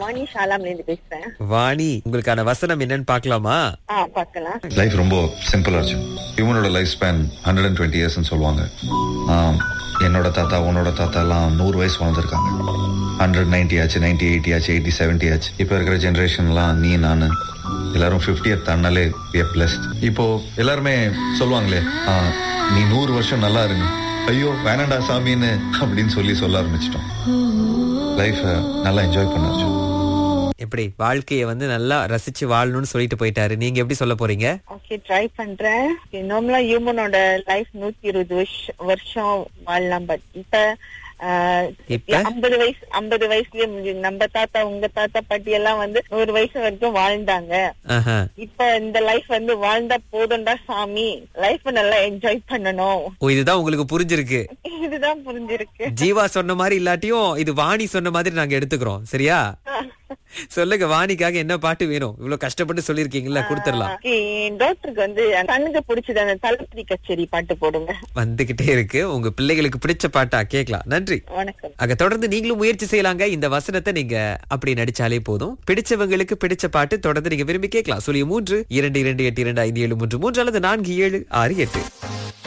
வாணி ஷாலாம்ல இருந்து பேசுறேன் வாணி உங்களுக்கான வசனம் என்னன்னு பார்க்கலாமா ஆ பார்க்கலாம் லைஃப் ரொம்ப சிம்பிளா இருக்கும் ஹியூமனோட life span hundred and twenty இயர்ஸ்னு சொல்லுவாங்க ஆம், என்னோட தாத்தா உன்னோட தாத்தா எல்லாம் நூறு வயசு வாழ்ந்திருக்காங்க ஹண்ட்ரட் நைன்டி ஆச்சு நைன்டி எயிட்டி ஆச்சு எயிட்டி செவன்ட்டி ஆச்சு இப்போ இருக்கிற ஜென்ரேஷன்லாம் நீ நான் எல்லாரும் ஃபிஃப்டி தாண்டாலே பிளஸ்ட் இப்போ எல்லாருமே சொல்லுவாங்களே "ஆ, நீ நூறு வருஷம் நல்லா இருங்க ஐயோ வேணாண்டா சாமின்னு அப்படின்னு சொல்லி சொல்ல ஆரம்பிச்சிட்டோம் லைஃப் நல்லா என்ஜாய் பண்ணாச்சு எப்படி வாழ்க்கைய வந்து நல்லா ரசிச்சு வாழணும்னு சொல்லிட்டு போயிட்டாரு நீங்க எப்படி சொல்ல போறீங்க ஓகே ட்ரை பண்றேன் நார்மலா ஹியூமனோட லைஃப் நூத்தி இருபது வருஷம் வருஷம் வாழலாம் பட் இப்ப இப்ப? ஐம்பது வயசு ஐம்பது வயசுலயே முடிஞ்சு- நம்ம தாத்தா உங்க தாத்தா பாட்டி எல்லாம் வந்து நூறு வயசு வரைக்கும் வாழ்ந்தாங்க ஆஹா. இப்ப இந்த லைஃப் வந்து வாழ்ந்தா போதும்டா சாமி லைஃப் நல்லா என்ஜாய் பண்ணணும் ஓ இதுதான் உங்களுக்கு புரிஞ்சிருக்கு இதுதான் புரிஞ்சிருக்கு ஜீவா சொன்ன மாதிரி இல்லாட்டியும் இது வாணி சொன்ன மாதிரி நாங்க எடுத்துக்கிறோம் சரியா சொல்லுங்க வாணிக்காக என்ன பாட்டு வேணும் இவ்வளவு கஷ்டப்பட்டு சொல்லிருக்கீங்கல்ல கொடுத்துடலாம் Okay, என் டாக்டருக்கு வந்து கண்ணுக்கு பிடிச்சது அந்த தளபதி கச்சேரி பாட்டு போடுங்க வந்துகிட்டே இருக்கு உங்க பிள்ளைகளுக்கு பிடிச்ச பாட்டா கேட்கலாம் நன்றி வணக்கம் அங்க தொடர்ந்து நீங்களும் முயற்சி செய்யலாங்க இந்த வசனத்தை நீங்க அப்படி நடிச்சாலே போதும் பிடிச்சவங்களுக்கு பிடிச்ச பாட்டு தொடர்ந்து நீங்க விரும்பி கேட்கலாம் சொல்லி மூன்று இரண்டு இரண்டு எட்டு இரண்டு ஐந்து ஏழு மூன்று மூன்று அல்லது நான்கு ஏழு ஆறு எட்டு